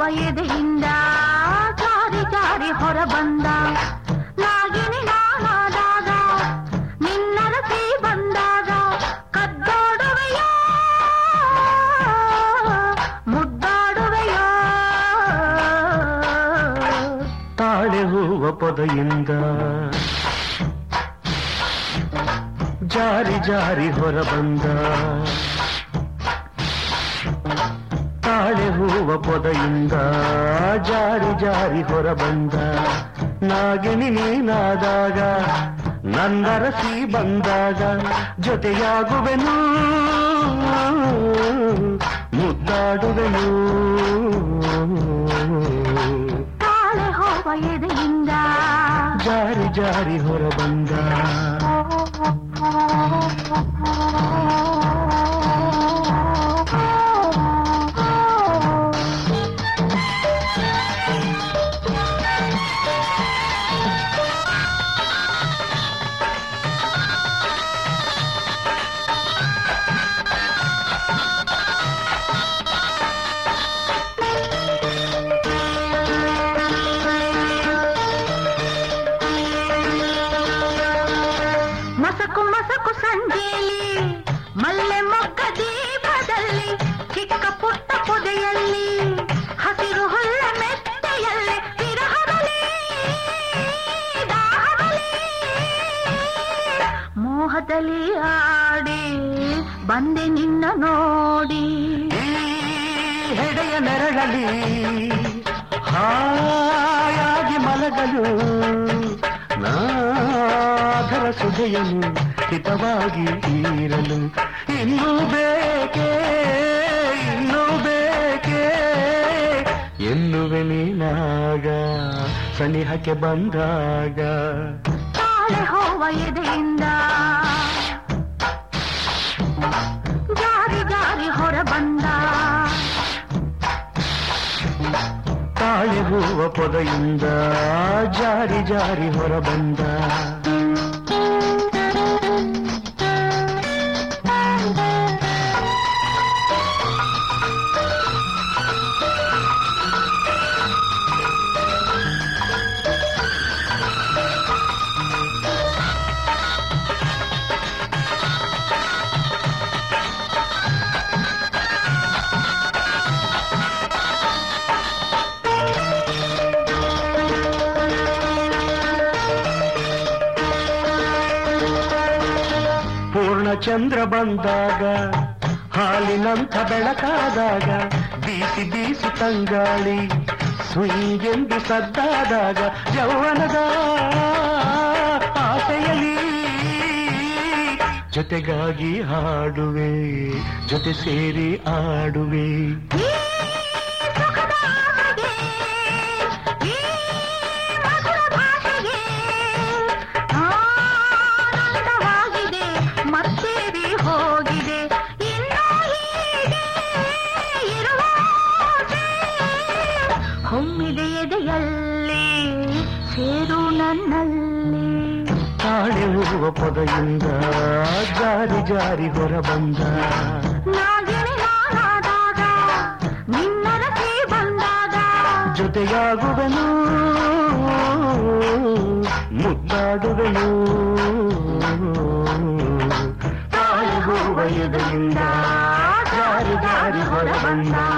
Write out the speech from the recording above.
ಎದೆಯಿಂದ ಜಾರಿ ಜಾರಿ ಹೊರ ಬಂದ ನಾಗಿನಿ ನಾನಾದಾಗ ನಿನ್ನರಸಿ ಬಂದಾಗ ಕದ್ದೋಡುವೆಯೋ ಮುದ್ದಾಡುವೆಯೋ ತಾಳೆ ಹೂವ ಪೊದೆಯಿಂದ ಜಾರಿ ಜಾರಿ ಹೊರ ಬಂದ ತಾಳೆ ಹೂವ ಪೊದೆಯಿಂದ ಜಾರಿ ಜಾರಿ ಹೊರ ಬಂದ ನಾಗಿನಿ ನೀನಾದಾಗ ನಂದರಸಿ ಬಂದಾಗ ಜೊತೆಯಾಗುವೆನು ಮುದ್ದಾಡುವೆನು ತಾಳೆ ಹೋವ ಎದೆಯಿಂದ ಜಾರಿ ಜಾರಿ ಹೊರ ಬಂದ ಮಸಕು ಮಸಕು ಸಂಜೆಯಲ್ಲಿ ಮಲ್ಲೆ ಮೊಗ್ಗ ದೀಪದಲ್ಲಿ ಚಿಕ್ಕ ಪುಟ್ಟ ಪೊದೆಯಲ್ಲಿ ಹಸಿರು ಹುಲ್ಲ ಮೆತ್ತೆಯಲ್ಲಿ ವಿರಹದಲ್ಲಿ ದಾಹದಲ್ಲಿ ಮೋಹದಲ್ಲಿ ಆಡಿ ಬಂದೆ ನಿನ್ನ ನೋಡಿ ಈ ಹೆಡೆಯ ನೆರಳಲಿ ಹಾಯಾಗಿ ಮಲಗಲು ನಾಧರ ಸುಧೆಯನು ಹಿತವಾಗಿ ಇರಲು ಇನ್ನೂ ಬೇಕೇ ಇನ್ನೂ ಬೇಕೇ ಎನ್ನುವೆ ನೀನಾಗ ಸನಿಹಕ್ಕೆ ಬಂದಾಗ ತಾಳೆ ಹೋವ ಎದೆಯಿಂದ ಜಾರಿ ಜಾರಿ ಹೊರ ಬಂದ ತಾಳೆ ಹೂವ ಪೊದೆಯಿಂದ ಜಾರಿ ಜಾರಿ ಹೊರ ಬಂದ ಪೂರ್ಣ ಚಂದ್ರ ಬಂದಾಗ ಹಾಲಿನಂಥ ಬೆಳಕಾದಾಗ ಬೀಸಿ ಬೀಸಿ ತಂಗಾಳಿ ಸುಂಗೆಂದು ಸದ್ದಾದಾಗ ಯೌವನದ ಆಸೆಯಲಿ ಜೊತೆಗಾಗಿ ಹಾಡುವೆ ಜೊತೆ ಸೇರಿ ಆಡುವೆ ಈ ಸುಖದ ಆಸೆಗೆ, ಈ ಮಧುರ ಭಾಷೆಗೆ ಆನಂದವಾಗಿದೆ ಮತ್ತೇರಿ ಹೋಗಿದೆ ಇನ್ನೂ ಹೀಗೆ ಇರುವ ಆಸೆ. ಹೊಮ್ಮಿದೆ ಎದೆಯಲ್ಲಿ ಸೇರು ನನ್ನಲ್ಲಿ ತಾಳೆ ಹೂವ ಪೊದೆಯಿಂದ ಜಾರಿ ಜಾರಿ ಹೊರ ಬಂದ ನಾಗಿಣಿ ನಾನಾದಾಗ ನಿನ್ನರಸಿ ಬಂದಾಗ ಜೊತೆಯಾಗುವೆನು ಮುದ್ದಾಡುವೆನು ತಾಳೆ ಹೂವ ಎದೆಯಿಂದ ಜಾರಿ ಜಾರಿ ಹೊರ ಬಂದ